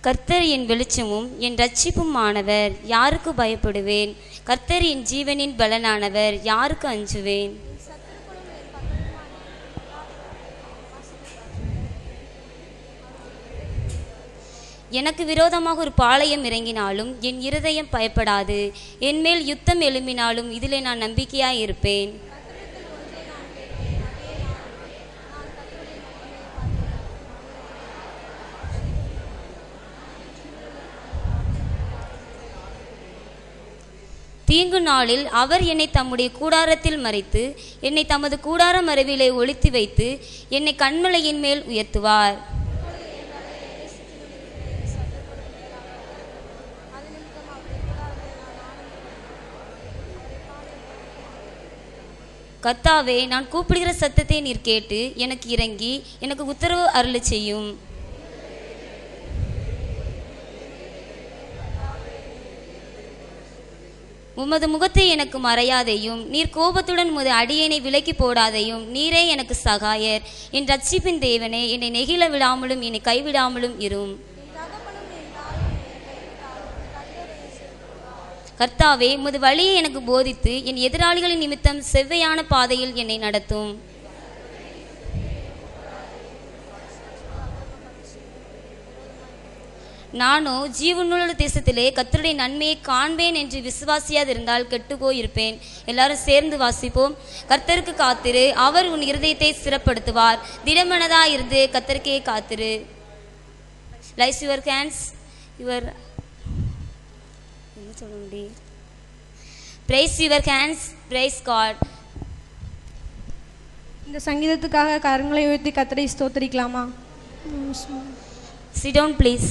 கர்த்தர் என் வெளிச்சமும் என் ரட்சிப்புமானவர் யாருக்கு பயப்படுவேன் கர்த்தர் என் ஜீவனின் பலனானவர் யாருக்கு அஞ்சுவேன் எனக்கு விரோதமாக ஒரு பாளையம் இறங்கினாலும் என் இருதயம் பயப்படாது என்மேல் யுத்தம் எழும்பினாலும் இதிலே நான் நம்பிக்கையாய் இருப்பேன் தீங்கு நாளில் அவர் என்னை தம்முடைய கூடாரத்தில் மறைத்து என்னை தமது கூடார மறைவிலே ஒளித்து வைத்து என்னை கண்மலையின் மேல் உயர்த்துவார் கர்த்தாவே நான் கூப்பிடுகிற சத்தத்தை நீர் கேட்டு எனக்கு இறங்கி எனக்கு உத்தரவு அருளச் செய்யும் உமது முகத்தை எனக்கு மறையாதையும் நீர் கோபத்துடன் உமது அடியேனை விலக்கி போடாதையும் நீரே எனக்கு சகாயர் என் ரட்சிப்பின் தேவனே என்னை நெகிழ விடாமலும் என்னை கைவிடாமலும் இரும் கர்த்தாவே உமது வழியை எனக்கு போதித்து என் எதிராளிகளின் நிமித்தம் செவ்வையான பாதையில் என்னை நடத்தும் நானோ ஜீவனுள்ள தேசத்திலே கர்த்தருடைய நன்மையை காண்பேன் என்று விசுவாசியாதிருந்தால் கெட்டுப்போய் இருப்பேன் எல்லாரும் சேர்ந்து வாசிப்போம் கர்த்தருக்கு காத்திரு அவர் உன் இருதயத்தை ஸ்திரப்படுத்துவார் திடமனதா இருந்து கர்த்தருக்கே காத்திரு லைஸ் யுவர் ஹேண்ட்ஸ் யுவர் என்ன சொல்ல முடியும் praise your hands praise God இந்த சங்கீதத்துக்காக கரங்களை உயர்த்தி கத்தரை ஸ்தோத்தரிக்கலாமா Sit down, please.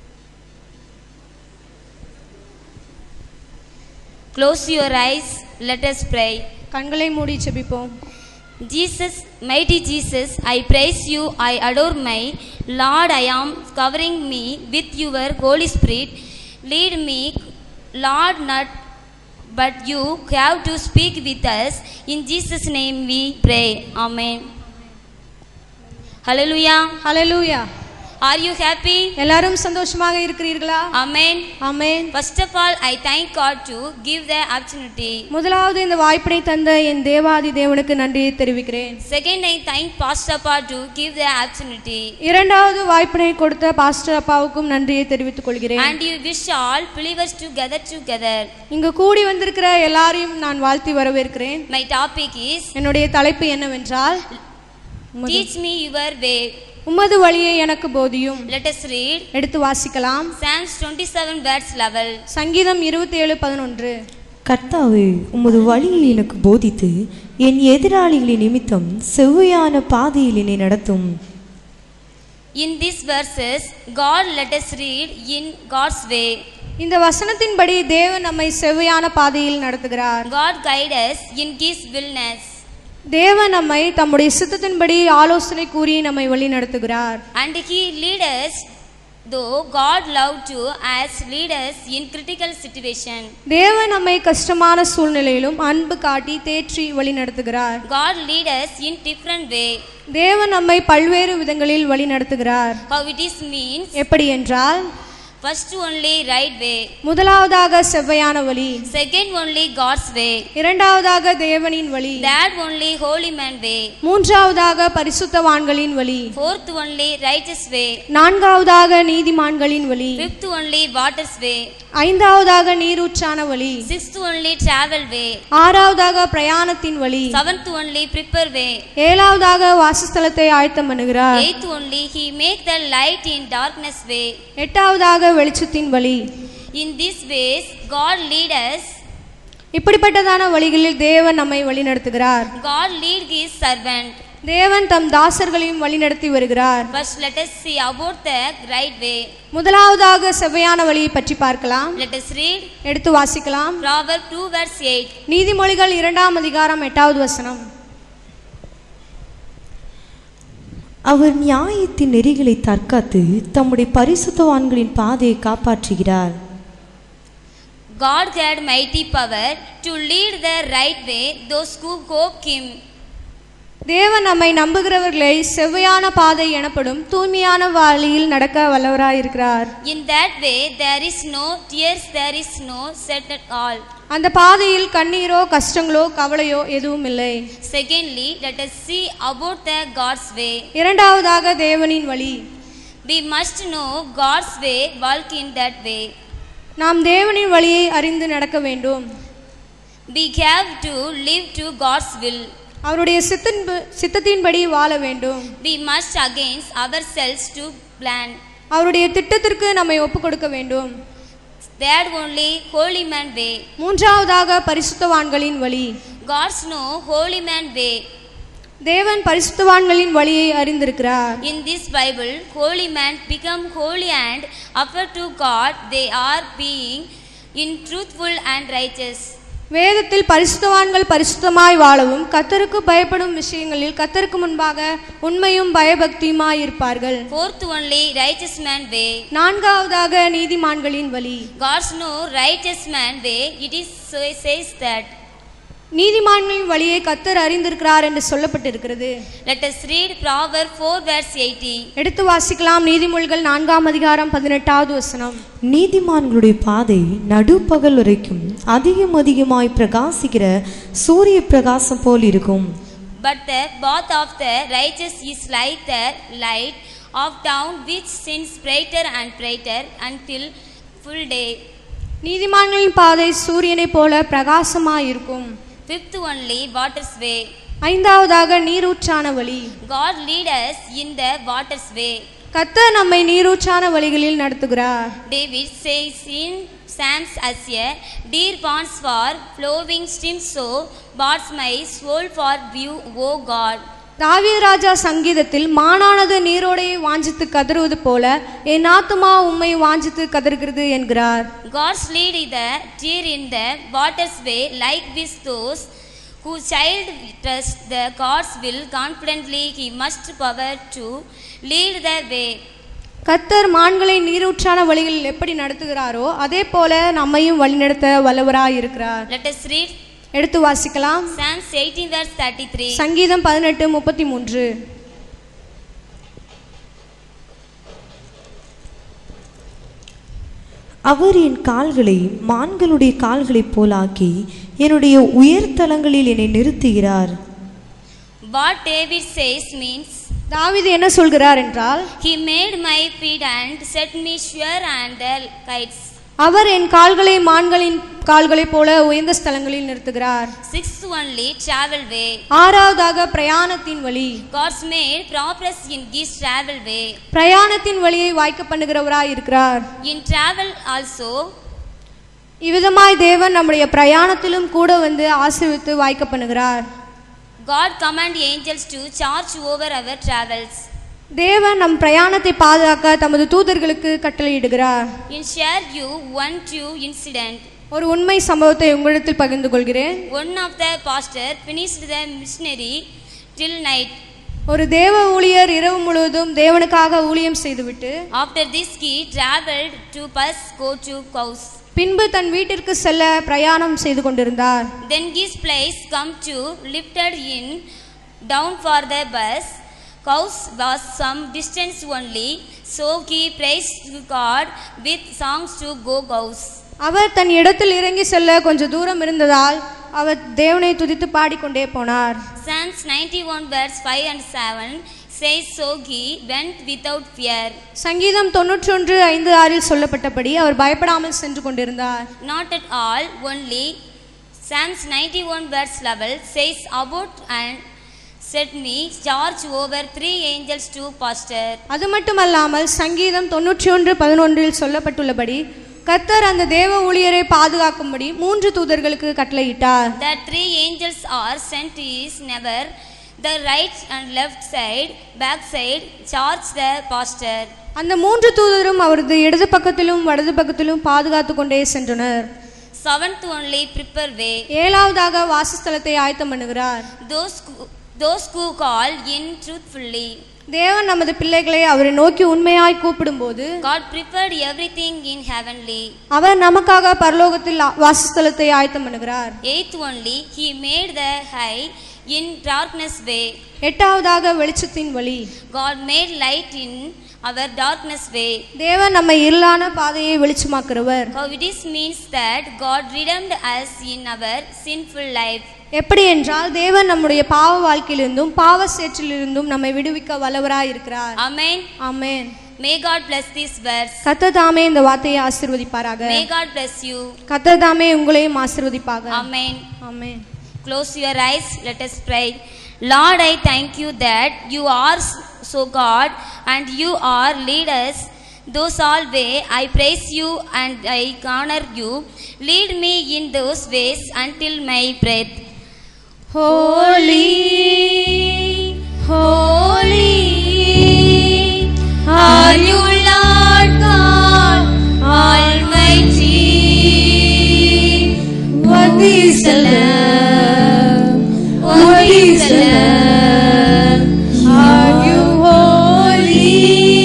Close your eyes. Let us pray. கண்களை மூடி செபிப்போம் Jesus, mighty Jesus, I praise you, I adore my Lord. I am covering me with your Holy Spirit. Lead me, Lord, not but you have to speak with us. In Jesus' name we pray. Amen. Hallelujah. Hallelujah Are you happy? எல்லாரும் சந்தோஷமாக இருக்கிறீர்களா Amen. Amen First of all, I thank God to give the opportunity. முதலாவது இந்த வாய்ப்பினை தந்த என் தேவாதி தேவனுக்கு நன்றியை தெரிவிக்கிறேன் Second, I thank Pastor Pa to give the opportunity. இரண்டாவது வாய்ப்பினை கொடுத்த பாஸ்டர் அப்பாவுக்கும் நன்றியை தெரிவித்துக் கொள்கிறேன் And you wish all believers to gather together. இங்கு கூடி வந்திருக்கிற எல்லாரையும் நான் வாழ்த்தி வரவேற்கிறேன் My topic is என்னுடைய தலைப்பு என்னவென்றால் உமது- Teach me your way. உமது வழியை எனக்கு போதியும் Let us read எடுத்து வாசிக்கலாம் Psalms 27 verse 11. சங்கீதம் இருபத்தி ஏழு பதினொன்று கர்த்தாவே உமது வழியை எனக்கு போதித்து என் எதிராளிகளின் நிமித்தம் செவ்வையான பாதையில் என்னை நடத்தும் In these verses, God let us read in God's way. இந்த வசனத்தின்படி தேவன் நம்மை செவ்வையான பாதையில் நடத்துகிறார் God guide us in His willness. தேவன் நம்மை தம்முடைய சித்தத்தின்படி ஆலோசனை கூறி நம்மை வழி நடத்துகிறார் And He lead us, though God love to us, lead us in critical situation. தேவன் நம்மை கஷ்டமான சூழ்நிலையிலும் அன்பு காட்டி தேற்றி வழி நடத்துகிறார் God lead us in different way. தேவன் நம்மை பல்வேறு விதங்களில் வழி நடத்துகிறார் How it is means, எப்படி என்றால் first only right way, முதலாவதாக செவ்வையான வழி second only God's way, இரண்டாவதாக தேவனின் வழி third only holy man way, மூன்றாவதாக பரிசுத்தவான்களின் வழி fourth only righteous way, நான்காவதாக நீதிமான்களின் வழி fifth only water's way, ஐந்தாவதாக நீரூற்றான வழி sixth only travel way, ஆறாவதாக பிரயாணத்தின் வழி seventh only prepare way, ஏழாவதாக வாசஸ்தலத்தை ஆயத்தம் பண்ணுகிறார் eighth only he make the light in darkness way. எட்டாவதாக வெளிச்சத்தின் வழி In these ways, God lead us. இப்படிப்பட்டதான வழிகளில் தேவன் நம்மை வழிநடத்துகிறார் God lead His servant. தேவன் தம் தாசர்களையும் வழிநடத்தி வருகிறார் First, let us see about the right way. முதலாவதாக செவ்வையான வழியை பற்றி பார்க்கலாம் Let us read எடுத்து வாசிக்கலாம் Proverb 2 verse 8. நீதிமொழிகள் இரண்டாம் அதிகாரம் எட்டாவது வசனம் அவர் நியாயத்தின் நெறிகளை தற்காத்து தம்முடைய பரிசுத்தவான்களின் பாதையை காப்பாற்றுகிறார் God had mighty power to lead the right way those who hope Him. தேவன் நம்மை நம்புகிறவர்களை செவ்வையான பாதை எனப்படும் தூய்மையான வழியில் நடக்க வல்லவராயிருக்கிறார் In that way, there is no tears, there is no set at all. அந்த பாதையில் கண்ணீரோ கஷ்டங்களோ கவலையோ எதுவும் இல்லை Secondly, let us see about the God's way. இரண்டாவதாக தேவனின் வழி We must know God's way, walk in that way. நாம் தேவனின் வழியை அறிந்து நடக்க வேண்டும் We have to live to God's will. அவருடைய சித்தின் சித்தத்தின்படி வாழ வேண்டும் We must against ourselves to plan. அவருடைய திட்டத்திற்கு நம்மை ஒப்புக் கொடுக்க வேண்டும் That only holy man way. மூன்றாவதாக பரிசுத்தவான்களின் வழி God's no holy man way. தேவன் பரிசுத்தவான்களின் வழியை அறிந்திருக்கிறார் In this Bible, holy man become holy and offer to God. They are being in truthful and righteous. வேதத்தில் பரிசுத்தவான்கள் பரிசுத்தமாய் வாழவும் கத்தருக்கு பயப்படும் விஷயங்களில் கத்தருக்கு முன்பாக உண்மையும் பயபக்தியுமாய் இருப்பார்கள் Fourth only righteous man way. நான்காவதாக நீதிமான்களின் வழி God's no righteous man way. It is so says that. நீதிமான்களின் வழியை கத்தர் அறிந்திருக்கிறார் என்று சொல்லப்பட்டிருக்கிறது Let us read Proverbs 4 verse 80. எடுத்து வாசிக்கலாம் நீதிமொழிகள் நான்காம் அதிகாரம் பதினெட்டாவது வசனம் நீதிமான்களுடைய பாதை நடுப்பகல் வரைக்கும் அதிகம் அதிகமாய் பிரகாசிக்கிற சூரிய பிரகாசம் போல் இருக்கும் But the path of the righteous is like the light of dawn which shines brighter and brighter until full day. நீதிமான்களின் பாதை சூரியனைப் போல பிரகாசமாய் இருக்கும் Fifth only water's way. ஐந்தாவதாக நீரூற்றான வழி God lead us in the water's way. கத்தர் நம்மை நீரூற்றான வழிகளில் நடத்துகிறார் David says in Psalms as a deer pants for flowing streams so bars my soul for view, O God. தாவீது ராஜா சங்கீதத்தில் மானானது நீரோடையை வாஞ்சித்து கதறுவது போல என் ஆத்துமா உம்மை வாஞ்சித்து கதறுகிறது என்கிறார் God's lead is the deer in the water's way, like with those whose child trust the God's will confidently, he must power to lead the way. கத்தர் மான்களை நீரூற்றான வழிகளில் எப்படி நடத்துகிறாரோ அதே போல நம்மையும் வழிநடத்த வல்லவராய் இருக்கிறார் Let us read எடுத்து வாசிக்கலாம் Psalms 18 verse 33. சங்கீதம் பதினெட்டு முப்பத்தி மூன்று அவர் என் கால்களை மான்களுடைய கால்களைப் போலாக்கி என்னுடைய உயர்தலங்களில் என்னை நிறுத்துகிறார் What David says means, தாவீது என்ன சொல்கிறார் என்றால் He made my feet and set me sure and the kites. அவர் என் கால்களை மான்களின் கால்களைப் போல உயர்ந்த ஸ்தலங்களில் நிறுத்துகிறார் Sixth only travel way. ஆறாவதாக பிரயாணத்தின் வழி God's made progress in this travel way. பிரயாணத்தின் வழியை வாய்க்க பண்ணுகிறவராய் இருக்கிறார் In travel also, இவ்விதமாய் தேவன் நம்முடைய பிரயாணத்திலும் கூட வந்து ஆசீர்வித்து வாய்க்க பண்ணுகிறார் God command angels to charge over our travels. தேவன் நம் பிரயாணத்தை பாதுகாக்க தமது தூதர்களுக்கு கட்டளையிடுகிறார் In share you one true incident. ஒரு உண்மை சம்பவத்தை உங்களிடத்தில் பகிர்ந்து கொள்கிறேன் One of the pastor finished the missionary till night. ஒரு தேவ ஊழியர் இரவு முழுவதும் தேவனுக்காக ஊழியம் செய்துவிட்டு After this he traveled to bus go to cows. பின்பு தன் வீட்டிற்கு செல்ல பிரயாணம் செய்து கொண்டிருந்தார் Then his place come to lifted in down for the bus. Cows was some distance only, so he praised God with songs to go cows. அவர் தன் இடத்தில் இறங்கி செல்ல கொஞ்சம் தூரம் இருந்ததால் அவர் தேவனை துதித்து பாடிக்கொண்டே போனார் Psalms 91 verse 5 and 7 says so he went without fear. சங்கீதம் தொன்னூற்றொன்று ஐந்து ஆறில் சொல்லப்பட்டபடி அவர் பயப்படாமல் சென்று கொண்டிருந்தார் Not at all, only Psalms 91 verse 11 says about and set me charge over three angels to pastor. அது மட்டுமல்லாமல் சங்கீதம் தொன்னூற்றி ஒன்று பதினொன்றில் சொல்லப்பட்டுள்ளபடி கத்தர் அந்த தேவ ஊழியரை பாதுகாக்கும்படி மூன்று தூதர்களுக்கு கட்டளையிட்டார் The three angels are sent is never the right and left side, back side, charge the pastor. அந்த மூன்று தூதரும் அவரது இடது பக்கத்திலும் வலது பக்கத்திலும் பாதுகாத்து கொண்டே சென்றனர் Seventh only prepare way. ஏழாவதாக வாசஸ்தலத்தை ஆயத்தம் பண்ணுகிறார் Those who, those who call in truthfully. தேவன் நமது பிள்ளைகளை அவரை நோக்கி உண்மையாய் கூப்பிடும்போது God prepared everything in heavenly. அவர் நமக்காக பரலோகத்தில் ஆ- வாசஸ்தலத்தை ஆயத்தம் பண்ணுகிறார் Eighth only, He made the high in darkness way. எட்டாவதாக வெளிச்சத்தின் வழி God made light in our darkness way. தேவன் நம்ம இருளான பாதையை வெளிச்சமாக்குறவர் How it is means that God redeemed us in our sinful life. எப்படி என்றால் தேவன் நம்முடைய பாவ வாழ்க்கையிலிருந்தும் பாவ சேற்றிலிருந்தும் நம்மை விடுவிக்க வல்லவராய் இருக்கிறார் Amen. Amen May God bless this verse. கத்த தாமே இந்த வார்த்தையை ஆசீர்வதிப்பாராக May God bless you. கத்த தாமே உங்களையும் ஆசீர்வதிப்பாக Amen. Amen Close your eyes. Let us pray. Lord, I thank you that you are so God and you are lead us. Those all way I praise you and I honor you. Lead me in those ways until my breath. Holy, holy are you, Lord God Almighty. What is the Lamb? What is the Lamb? Are you holy?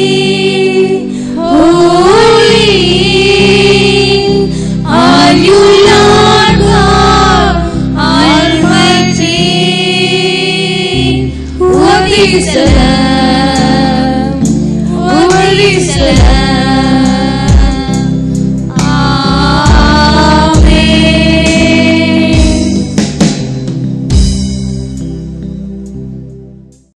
Holy are you, Lord God Almighty. What is the Lamb?